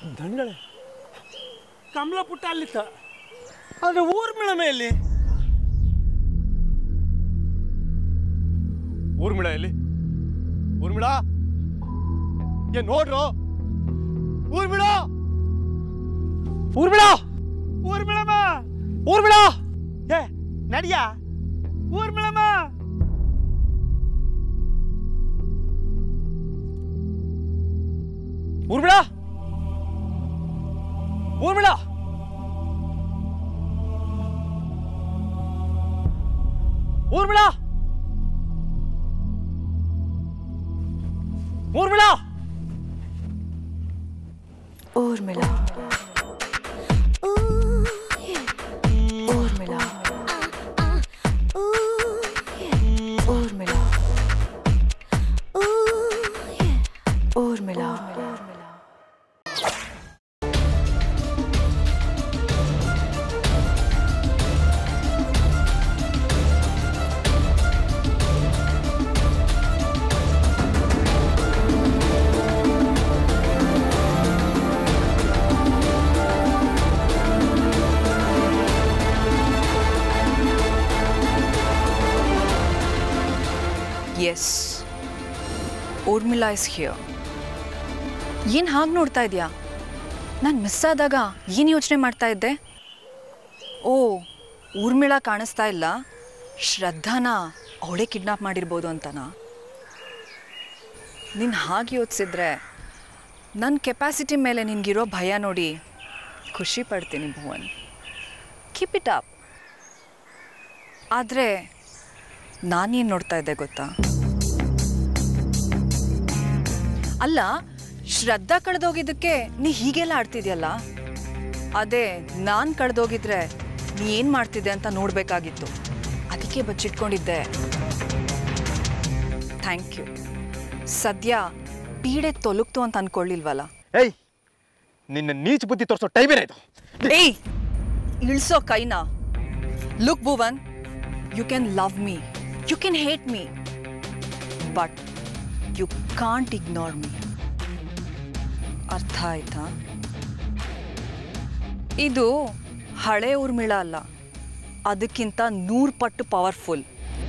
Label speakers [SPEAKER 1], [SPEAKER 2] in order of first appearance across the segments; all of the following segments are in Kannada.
[SPEAKER 1] ದಂಡಳೆ ಕಮಲ ಪುಟ್ಟ ಅಲ್ಲಿತ್ತ ಆದ್ರೆ ಊರ್ಮಿಳ ಮೇಲೆ
[SPEAKER 2] ಊರ್ಮಿಳ ಎಲ್ಲಿ ಊರ್ಮಿಳ ಏ ನೋಡ್ರು ಊರ್ಮಿಳ ಊರ್ಮಿಳ
[SPEAKER 1] ಊರ್ಮಿಳಮ್ಮ
[SPEAKER 2] ಊರ್ಮಿಳ
[SPEAKER 1] ಏ ನಡಿಯ ಊರ್ಮಿಳಮ್ಮ
[SPEAKER 2] Urmila Urmila Urmila Urmila
[SPEAKER 3] Urmila Urmila Urmila Urmila yes Urmila is here ಏನು ಹಾಗೆ ನೋಡ್ತಾ ಇದೆಯಾ ನಾನು ಮಿಸ್ ಆದಾಗ ಏನು ಯೋಚನೆ ಮಾಡ್ತಾ ಇದ್ದೆ ಓ ಊರ್ಮಿಳಾ ಕಾಣಿಸ್ತಾ ಇಲ್ಲ ಶ್ರದ್ಧಾನ ಅವಳೇ ಕಿಡ್ನಾಪ್ ಮಾಡಿರ್ಬೋದು ಅಂತನಾ ನೀನು ಹಾಗೆ ಯೋಚಿಸಿದ್ರೆ ನನ್ನ ಕೆಪಾಸಿಟಿ ಮೇಲೆ ನಿನಗಿರೋ ಭಯ ನೋಡಿ ಖುಷಿ ಪಡ್ತೀನಿ ಭುವನ್ ಕೀಪ್ ಇಟ್ ಅಪ್ ಆದರೆ ನಾನೇನು ನೋಡ್ತಾ ಇದ್ದೆ ಗೊತ್ತಾ ಅಲ್ಲ ಶ್ರದ್ಧಾ ಕಳೆದೋಗಿದ್ದಕ್ಕೆ ನೀ ಹೀಗೆಲ್ಲ ಆಡ್ತಿದ್ಯಲ್ಲ ಅದೇ ನಾನು ಕಳೆದೋಗಿದ್ರೆ ನೀ ಏನು ಮಾಡ್ತಿದ್ದೆ ಅಂತ ನೋಡಬೇಕಾಗಿತ್ತು ಅದಕ್ಕೆ ಬಚ್ಚಿಟ್ಕೊಂಡಿದ್ದೆ ಥ್ಯಾಂಕ್ ಯು ಸದ್ಯ ಪೀಡೆ ತೊಲಗ್ತು ಅಂತ ಅನ್ಕೊಳ್ಳಿಲ್ವಲ್ಲ
[SPEAKER 2] ಏಯ್ ನಿನ್ನ ನೀಚ ಬುದ್ಧಿ ತೋರಿಸೋ ಟೈಮೇನೆ ಇದು
[SPEAKER 3] ಏಯ್ ಇಳಿಸೋ ಕೈನ look Bhuvan you can love me you can hate me but you can't ignore me ಅರ್ಥ ಆಯ್ತಾ ಇದು ಹಳೆ ಊರ್ಮಿಳ ಅಲ್ಲ ಅದಕ್ಕಿಂತ ನೂರು ಪಟ್ಟು ಪವರ್ಫುಲ್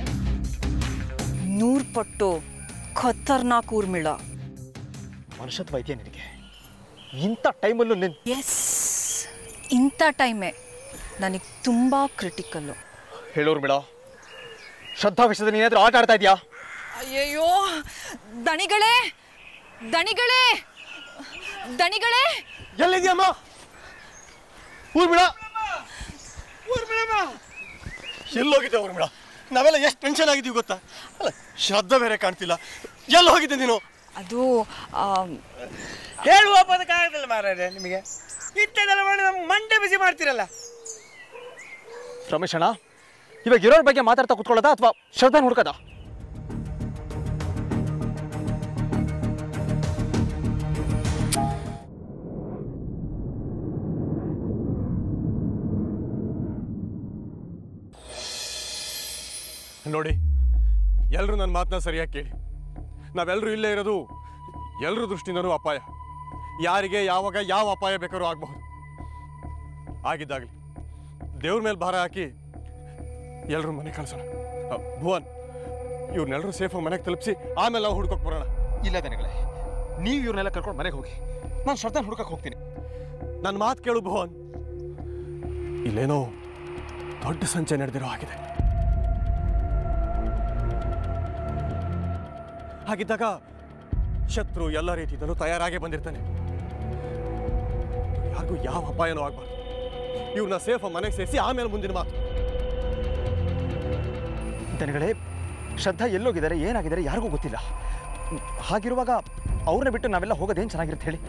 [SPEAKER 3] ನೂರು ಪಟ್ಟು ಖತರ್ನಾಕ್ ಊರ್ಮಿಳ
[SPEAKER 2] ಮನುಷ್ಯತ್ವ ಇದೆಯಾ ನಿನಗೆ ಇಂಥ ಟೈಮಲ್ಲೂ ನಿನ್
[SPEAKER 3] ಎಸ್ ಇಂಥ ಟೈಮೇ ನನಗೆ ತುಂಬ ಕ್ರಿಟಿಕಲ್ಲು
[SPEAKER 2] ಹೇಳೋರು ಮೇಡ ಶ್ರದ್ಧಾ ವಿಷಯದ ನೀನಾದ್ರೂ ಆಟ ಆಡ್ತಾ ಇದೆಯಾ
[SPEAKER 3] ಅಯ್ಯಯ್ಯೋ ದಣಿಗಳೇ ದಣಿಗಳೇ ದಣಿಗಳೇ
[SPEAKER 2] ಎಲ್ಲಿದ್ಯಮ್ಮ ಊರ್ಮಿಳ
[SPEAKER 1] ಊರ್ಮಿಳಮ್ಮ
[SPEAKER 2] ಎಲ್ಲೋಗಿದ್ದೆ ಊರ್ಮಿಳ ನಾವೆಲ್ಲ ಎಷ್ಟು ಟೆನ್ಷನ್ ಆಗಿದ್ದೀವಿ ಗೊತ್ತಾ ಅಲ್ಲ ಶ್ರದ್ಧಾ ಬೇರೆ ಕಾಣ್ತಿಲ್ಲ ಎಲ್ಲಿ ಹೋಗಿದ್ದೆ ನೀನು
[SPEAKER 3] ಅದು ಆಮ್,
[SPEAKER 1] ಹೇಳುವ ಪದಕ್ಕಾಗದಿಲ್ಲ ಮಾರಾಯ ನಿಮಗೆ ಇಷ್ಟೆಲ್ಲ ಮಾಡಿ ನಮ್ಗೆ ಮಂಡೆ ಬಿಸಿ ಮಾಡ್ತೀರಲ್ಲ
[SPEAKER 2] ರಮೇಶ್ ಅಣ್ಣ ಇವಾಗ ಇರೋರ್ ಬಗ್ಗೆ ಮಾತಾಡ್ತಾ ಕುತ್ಕೊಳ್ಳೋದಾ ಅಥವಾ ಶ್ರದ್ಧಾನ ಹುಡ್ಕದ
[SPEAKER 4] ನೋಡಿ ಎಲ್ಲರೂ ನನ್ನ ಮಾತನ್ನ ಸರಿಯಾಗಿ ಕೇಳಿ ನಾವೆಲ್ಲರೂ ಇಲ್ಲೇ ಇರೋದು ಎಲ್ಲರ ದೃಷ್ಟಿಯಿಂದನೂ ಅಪಾಯ ಯಾರಿಗೆ ಯಾವಾಗ ಯಾವ ಅಪಾಯ ಬೇಕಾದ್ರೂ ಆಗಬಹುದು ಆಗಿದ್ದಾಗಲಿ ದೇವ್ರ ಮೇಲೆ ಭಾರ ಹಾಕಿ ಎಲ್ಲರೂ ಮನೆ ಕಳ್ಸೋಣ ಅ, ಭುವನ್ ಇವ್ರನ್ನೆಲ್ಲರೂ ಸೇಫಾಗಿ ಮನೆಗೆ ತಲುಪಿಸಿ ಆಮೇಲೆ ನಾವು ಹುಡ್ಕೋಕ್ ಬರೋಣ
[SPEAKER 2] ಇಲ್ಲ ದನಗಳೇ ನೀವು ಇವ್ರನ್ನೆಲ್ಲ ಕರ್ಕೊಂಡು ಮನೆಗೆ ಹೋಗಿ ನಾನು ಶ್ರದ್ಧಾನ ಹುಡ್ಕಕ್ಕೆ ಹೋಗ್ತೀನಿ
[SPEAKER 4] ನನ್ನ ಮಾತು ಕೇಳು ಭುವನ್ ಇಲ್ಲೇನೋ ದೊಡ್ಡ ಸಂಚೆ ನಡೆದಿರೋ ಹಾಗಿದೆ ಹಾಗಿದ್ದಾಗ ಶತ್ರು ಎಲ್ಲ ರೀತಿಯಿಂದಲೂ ತಯಾರಾಗೇ ಬಂದಿರ್ತಾನೆ ಯಾರಿಗೂ ಯಾವ ಅಪಾಯನೂ ಆಗ್ಬಾರ್ದು ಇವ್ರನ್ನ ಸೇಫ್ ಮನೆಗೆ ಸೇರಿಸಿ ಆಮೇಲೆ ಮುಂದಿನ ಮಾತು
[SPEAKER 2] ದನಗಳೇ ಶ್ರದ್ಧಾ ಎಲ್ಲೋಗಿದ್ದಾರೆ ಏನಾಗಿದ್ದಾರೆ ಯಾರಿಗೂ ಗೊತ್ತಿಲ್ಲ ಹಾಗಿರುವಾಗ ಅವ್ರನ್ನ ಬಿಟ್ಟು ನಾವೆಲ್ಲ ಹೋಗೋದೇನು ಚೆನ್ನಾಗಿರುತ್ತೆ ಹೇಳಿ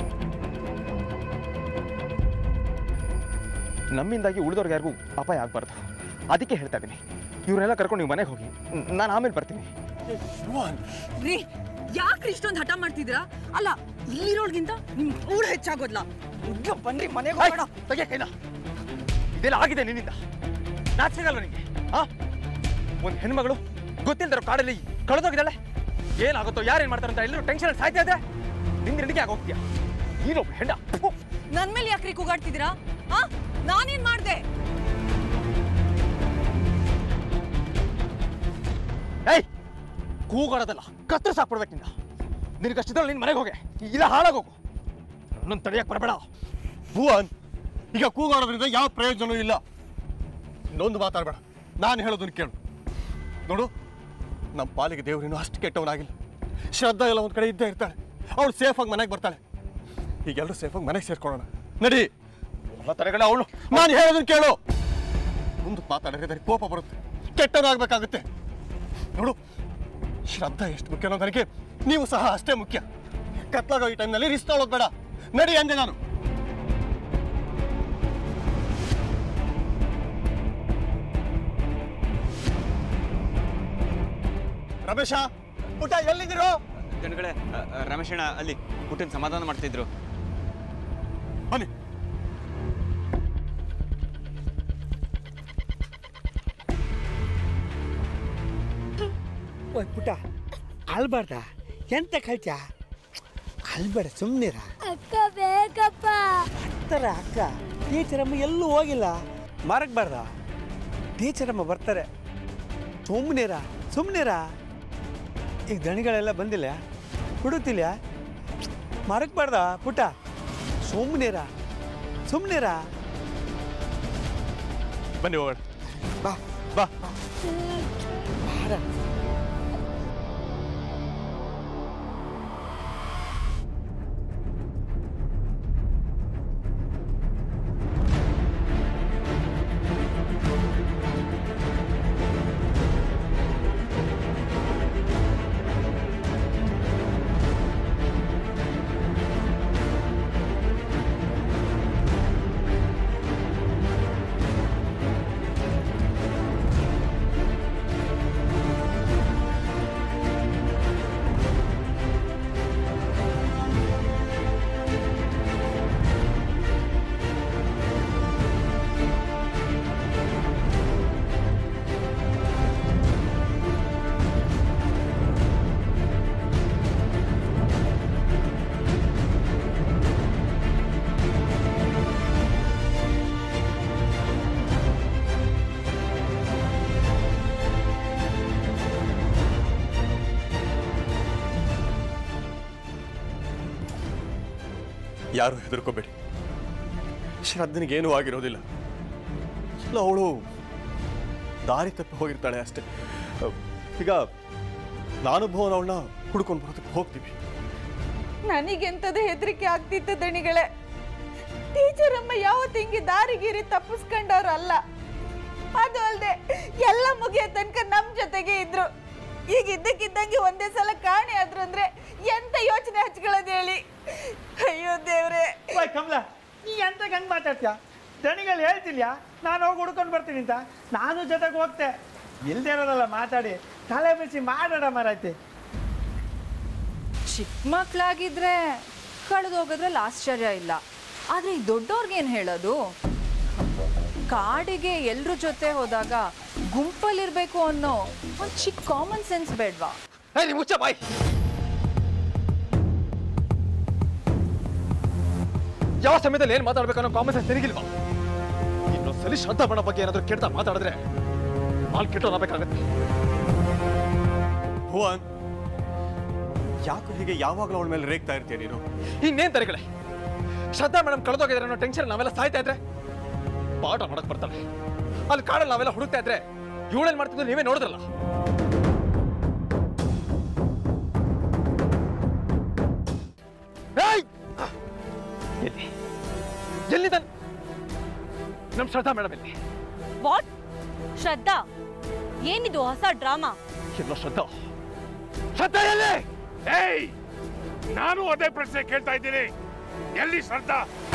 [SPEAKER 2] ನಮ್ಮಿಂದಾಗಿ ಉಳಿದವ್ರಿಗೆ ಯಾರಿಗೂ ಅಪಾಯ ಆಗಬಾರ್ದು ಅದಕ್ಕೆ ಹೇಳ್ತಾ ಇದ್ದೀನಿ ಇವ್ರನ್ನೆಲ್ಲ ಕರ್ಕೊಂಡು ನೀವು ಮನೆಗೆ ಹೋಗಿ ನಾನು ಆಮೇಲೆ ಬರ್ತೀನಿ
[SPEAKER 4] ಭುವನ್
[SPEAKER 3] ರೀ ಯಾಕ್ರಿ ಇಷ್ಟೊಂದು ಹಠ ಮಾಡ್ತಿದ್ದೀರಾ ಅಲ್ಲ ಇಲ್ಲಿರೋಳ್ಗಿಂತ ನಿಮ್ ಕೂಡ ಹೆಚ್ಚಾಗೋದ್ಲ
[SPEAKER 2] ಬನ್ರಿ ಮನೆಗೆ ಹೋಗೋಣ ತೆಗೆ ಕೈನ ಇದೆಲ್ಲ ಆಗಿದೆ ನಿನ್ನಿಂದ ನಾಚಿಕಲ್ವ ನಿಂಗೆ ಆ ಒಂದು ಹೆಣ್ಮಗಳು ಗೊತ್ತಿಲ್ದಿರೋ ಕಾಡಲ್ಲಿ ಕಳೆದೋಗಿದ್ದಾಳೆ ಏನಾಗುತ್ತೋ ಯಾರೇನು ಮಾಡ್ತಾರೆ ಅಂತ ಎಲ್ಲರೂ ಟೆನ್ಷನ್ ಸಾಯ್ತಾ ಇದ್ರೆ ನಿಂಗೆ ನಿನಗೆ ಆಗೋಗ್ತೀಯ ನೀನೊಬ್ಬ ಹೆಂಡ ಫು.
[SPEAKER 3] ನನ್ ಮೇಲೆ ಯಾಕ್ರಿ ಕೂಗಾಡ್ತಿದ್ದೀರಾ ಆ ನಾನೇನ್ ಮಾಡ್ದೆ
[SPEAKER 2] ಏಯ್ ಕೂಗಾಡೋದಲ್ಲ ಕತ್ತರಿಸಿ ಸಾಕ್ಬಿಡ್ಬೇಕು ನಿನ್ನ ನಿನಗಷ್ಟಿದ್ರೆ ನಿನ್ನ ಮನೆಗೆ ಹೋಗೆ ಇಲ್ಲ ಹಾಳಾಗೋಗು ನನ್ನ ತಡೆಯಕ್ಕೆ ಬರಬೇಡ
[SPEAKER 4] ಭುವನ್ ಈಗ ಕೂಗಾಡೋದ್ರಿಂದ ಯಾವ ಪ್ರಯೋಜನವೂ ಇಲ್ಲ ಇನ್ನೊಂದು ಮಾತಾಡಬೇಡ ನಾನು ಹೇಳೋದನ್ನ ಕೇಳು ನೋಡು ನಮ್ಮ ಪಾಲಿಗೆ ದೇವರಿನೂ ಅಷ್ಟು ಕೆಟ್ಟವನಾಗಿಲ್ಲ ಶ್ರದ್ಧಾ ಎಲ್ಲ ಒಂದು ಕಡೆ ಇದ್ದೇ ಇರ್ತಾಳೆ ಅವಳು ಸೇಫಾಗಿ ಮನೆಗೆ ಬರ್ತಾಳೆ ಈಗ ಎಲ್ಲರೂ ಸೇಫಾಗಿ ಮನೆಗೆ ಸೇರ್ಕೊಳ್ಳೋಣ ನಡಿ
[SPEAKER 2] ಎಲ್ಲ ತಡೆಗಳ ಅವಳು
[SPEAKER 4] ನಾನು ಹೇಳೋದನ್ನ ಕೇಳು ಮುಂದಕ್ಕೆ ಮಾತಾಡಿದ್ರೆ ನನಗೆ ಕೋಪ ಬರುತ್ತೆ ಕೆಟ್ಟದಾಗಬೇಕಾಗುತ್ತೆ ನೋಡು ಶ್ರದ್ಧಾ ಎಷ್ಟು ಮುಖ್ಯನೋ ನನಗೆ ನೀವು ಸಹ ಅಷ್ಟೇ ಮುಖ್ಯ ಕತ್ಲಾಗೋ ಈ ಟೈಮ್ನಲ್ಲಿ ರಿಸ್ಕ್ ತಗೊಳ್ಳೋದು ಬೇಡ ನಡಿ ಅಂದೆ ನಾನು ರಮೇಶ ಊಟ ಎಲ್ಲಿದ್ದೀರೋ
[SPEAKER 5] ಗಂಡುಗಳೇ ರಮೇಶಣ್ಣ ಅಲ್ಲಿ ಹುಟ್ಟಿನ ಸಮಾಧಾನ ಮಾಡ್ತಿದ್ರು
[SPEAKER 4] ಬನ್ನಿ
[SPEAKER 1] ಓಯ್ ಪುಟ್ಟ ಅಲ್ಬಾರ್ದ ಎಂತ ಕಳ್ಚ ಅಲ್ಬೇಡ ಸುಮ್ಮನಿರ
[SPEAKER 6] ಅಕ್ಕ ಬೇಕಪ್ಪ
[SPEAKER 1] ಬರ್ತಾರ ಅಕ್ಕ ಟೀಚರಮ್ಮ ಎಲ್ಲೂ ಹೋಗಿಲ್ಲ ಮರಕ್ಬಾರ್ದ ಟೀಚರಮ್ಮ ಬರ್ತಾರೆ ಸುಮ್ಮನಿರ ಸುಮ್ಮನಿರ ಈಗ ದಣಿಗಳೆಲ್ಲ ಬಂದಿಲ್ಲ ಹುಡುಕ್ತಿಲ್ಲ ಮರಕ್ಬಾರ್ದ ಪುಟ್ಟ ಸುಮ್ಮನಿರ ಸುಮ್ಮನಿರ
[SPEAKER 4] ಬನ್ನಿ ಹೋಗೋಣ
[SPEAKER 1] ಬಾ
[SPEAKER 4] ಬಾ
[SPEAKER 1] ಬಾರ
[SPEAKER 4] ಯಾರು ಹೆದರ್ಕೋಬೇಡಿ ಶ್ರದ್ಧನಿಗೇನೂ ಆಗಿರೋದಿಲ್ಲ ಇಲ್ಲ ಅವಳು ದಾರಿ ತಪ್ಪಿ ಹೋಗಿರ್ತಾಳೆ ಅಷ್ಟೇ ಈಗ ನಾನು ಭುವನ್ ಅವಳನ್ನ ಹುಡ್ಕೊಂಡು ಬರೋದಕ್ಕೆ ಹೋಗ್ತೀವಿ
[SPEAKER 7] ನನಗೆಂತದ ಹೆದರಿಕೆ ಆಗ್ತಿತ್ತು ದಣಿಗಳೇ ಟೀಚರ್ ಅಮ್ಮ ಯಾವತ್ತು ಹಿಂಗೆ ದಾರಿಗೀರಿ ತಪ್ಪಿಸ್ಕೊಂಡವ್ರು ಅಲ್ಲ ಅದು ಅಲ್ದೆ ಎಲ್ಲ ಮುಗಿಯೋ ತನಕ ನಮ್ ಜೊತೆಗೆ ಇದ್ರು ಈಗ ಇದ್ದಕ್ಕಿದ್ದಂಗೆ ಒಂದೇ ಸಲ ಕಾಣೆ ಆದ್ರು ಅಂದ್ರೆ ಎಂತ ಯೋಚನೆ ಹಚ್ಕೊಳ್ಳೋದು ಹೇಳಿ ಅಯ್ಯೋ ದೇವ್ರೆ
[SPEAKER 1] ಓಯ್ ಕಮಲ ನೀ ಎಂತ ಹಂಗೆ ಮಾತಾಡ್ತೀಯ ದಣಿಗಳು ಹೇಳ್ತಿಲ್ಯ ನಾನು ಹೋಗಿ ಹುಡ್ಕೊಂಡು ಬರ್ತೀನಿ ಅಂತ ನಾನು ಜೊತೆಗೆ ಹೋಗ್ತೆ ಇಲ್ದೇ ಇರೋದಲ್ಲ ಮಾತಾಡಿ ತಲೆ ಬಿಸಿ ಮಾಡೋಣ ಮರೈತಿ
[SPEAKER 3] ಚಿಕ್ಕ ಮಕ್ಕಳಾಗಿದ್ರೆ ಕಳೆದು ಹೋಗೋದ್ರಲ್ಲಿ ಆಶ್ಚರ್ಯ ಇಲ್ಲ ಆದರೆ ಈ ದೊಡ್ಡವ್ರಿಗೇನು ಹೇಳೋದು ಕಾಡಿಗೆ ಎಲ್ರ ಜೊತೆ ಹೋದಾಗ ಗುಂಪಲ್ಲಿರಬೇಕು ಅನ್ನೋ ಒಂದು ಚಿಕ್ಕ ಕಾಮನ್ ಸೆನ್ಸ್ ಬೇಡ್ವಾ
[SPEAKER 2] ಏ ನೀವು ಮುಚ್ಚ ಬಾಯ್ ಯಾವ ಸಮಯದಲ್ಲಿ ಏನ್ ಮಾತಾಡ್ಬೇಕು ಅನ್ನೋ ಕಾಮನ್ ಸೆನ್ಸ್ ನಿನಗಿಲ್ವಾ ಇನ್ನೊಂದ್ಸಲಿ ಶ್ರದ್ಧಾ ಬಣ್ಣ ಬಗ್ಗೆ ಏನಾದ್ರು ಕೆಡ್ತಾ ಮಾತಾಡಿದ್ರೆ ನಾಲ್ ಕೆಟ್ಟೋನಾಗಬೇಕಾಗತ್ತೆ
[SPEAKER 4] ಭುವನ್ ಯಾಕೆ ಹೀಗೆ ಯಾವಾಗಲೂ ಅವಳ ಮೇಲೆ ರೇಗ್ತಾ ಇರ್ತೀಯ ನೀನು
[SPEAKER 2] ಇನ್ನೇನ್ ತರಿಗಳೇ ಶ್ರದ್ಧಾ ಮೇಡಮ್ ಕಳೆದೋಗಿದ್ರೆ ಅನ್ನೋ ಟೆನ್ಷನ್ ನಾವೆಲ್ಲ ಸಾಯ್ತಾ ಇದ್ರೆ ಪಾಠ ಮಾಡಕ್ ಬರ್ತಾಳೆ ಅಲ್ಲಿ ಕಾಡಲ್ಲಿ ನಾವೆಲ್ಲ ಹುಡುಕ್ತಾ ಇದ್ರೆ ಇವಳೇನ್ ಮಾಡ್ತಿದ್ದು ನೀವೇ ನೋಡಿದ್ರಲ್ಲ ಏಯ್! ಎಲ್ಲಿ ಎಲ್ಲಿ ನನ್ ನಮ್ ಶ್ರದ್ಧಾ ಮೇಡಮ್ ಎಲ್ಲಿ
[SPEAKER 6] ವಾಟ್ ಶ್ರದ್ಧಾ ಏನಿದು ಹೊಸ ಡ್ರಾಮಾ
[SPEAKER 2] ಎಲ್ಲೋ ಶ್ರದ್ಧಾ ಶ್ರದ್ಧಾ ಎಲ್ಲಿ
[SPEAKER 8] ಏಯ್ ನಾನು ಅದೇ ಪ್ರಶ್ನೆ ಕೇಳ್ತಾ ಇದ್ದೀನಿ ಎಲ್ಲಿ ಶ್ರದ್ಧಾ